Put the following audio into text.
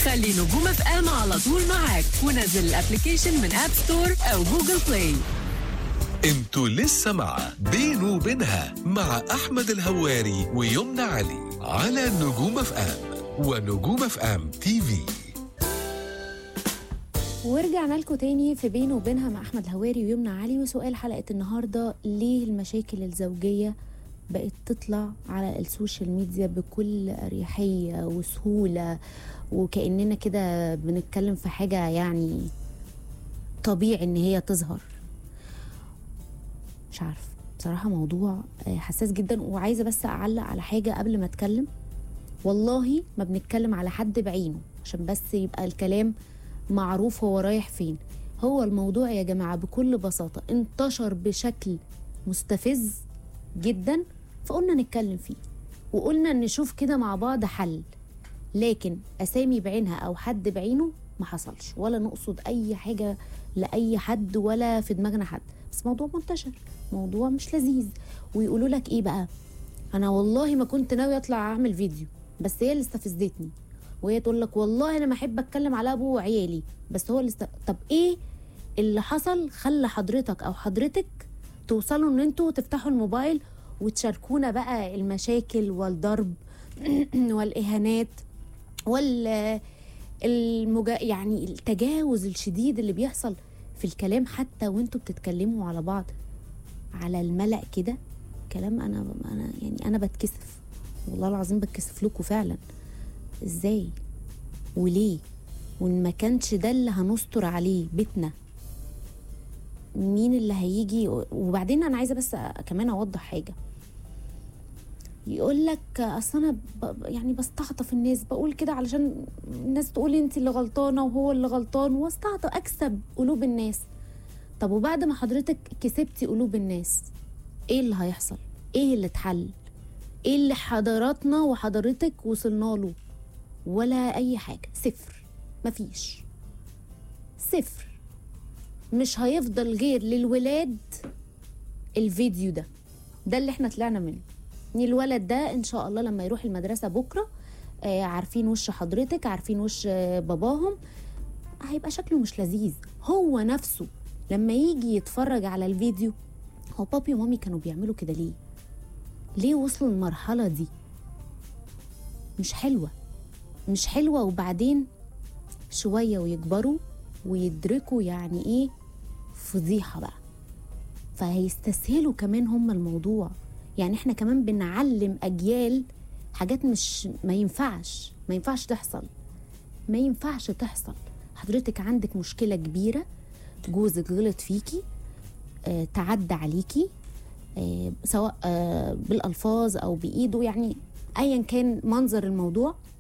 خلي نجوم اف ام على طول معاك ونزل الابلكيشن من اب ستور او جوجل بلاي انتوا لسه مع بينه وبينها مع احمد الهواري ويمنى علي على نجوم اف ام ونجوم اف ام تي في ورجعنا لكم تاني في بينه وبينها مع احمد الهواري ويمنى علي وسؤال حلقه النهارده ليه المشاكل الزوجيه بقت تطلع على السوشيال ميديا بكل اريحيه وسهوله وكاننا كده بنتكلم في حاجه يعني طبيعي ان هي تظهر مش عارف بصراحه موضوع آه، حساس جدا وعايزه بس اعلق على حاجه قبل ما اتكلم والله ما بنتكلم على حد بعينه عشان بس يبقى الكلام معروف هو رايح فين هو الموضوع يا جماعة بكل بساطة انتشر بشكل مستفز جدا فقلنا نتكلم فيه وقلنا نشوف كده مع بعض حل لكن أسامي بعينها أو حد بعينه ما حصلش ولا نقصد أي حاجة لأي حد ولا في دماغنا حد بس موضوع منتشر موضوع مش لذيذ ويقولوا لك إيه بقى أنا والله ما كنت ناوي أطلع أعمل فيديو بس هي اللي استفزتني وهي تقول لك والله انا ما احب اتكلم على ابو وعيالي بس هو اللي است... طب ايه اللي حصل خلى حضرتك او حضرتك توصلوا ان انتوا تفتحوا الموبايل وتشاركونا بقى المشاكل والضرب والاهانات وال المجا... يعني التجاوز الشديد اللي بيحصل في الكلام حتى وانتوا بتتكلموا على بعض على الملأ كده كلام انا انا يعني انا بتكسف والله العظيم بتكسف لكم فعلا ازاي وليه وان ما كانش ده اللي هنستر عليه بيتنا مين اللي هيجي وبعدين انا عايزه بس كمان اوضح حاجه يقول لك اصل انا ب... يعني بستعطف الناس بقول كده علشان الناس تقول انت اللي غلطانه وهو اللي غلطان واستعطف اكسب قلوب الناس طب وبعد ما حضرتك كسبتي قلوب الناس ايه اللي هيحصل ايه اللي اتحل ايه اللي حضراتنا وحضرتك وصلنا له ولا اي حاجه صفر مفيش صفر مش هيفضل غير للولاد الفيديو ده ده اللي احنا طلعنا منه ان الولد ده ان شاء الله لما يروح المدرسه بكره آه عارفين وش حضرتك عارفين وش آه باباهم هيبقى شكله مش لذيذ هو نفسه لما يجي يتفرج على الفيديو هو بابي ومامي كانوا بيعملوا كده ليه ليه وصلوا المرحله دي مش حلوه مش حلوة وبعدين شوية ويكبروا ويدركوا يعني ايه فضيحة بقى فهيستسهلوا كمان هم الموضوع يعني احنا كمان بنعلم أجيال حاجات مش ما ينفعش ما ينفعش تحصل ما ينفعش تحصل حضرتك عندك مشكلة كبيرة جوزك غلط فيكي آه تعدى عليكي آه سواء آه بالألفاظ أو بإيده يعني أيا كان منظر الموضوع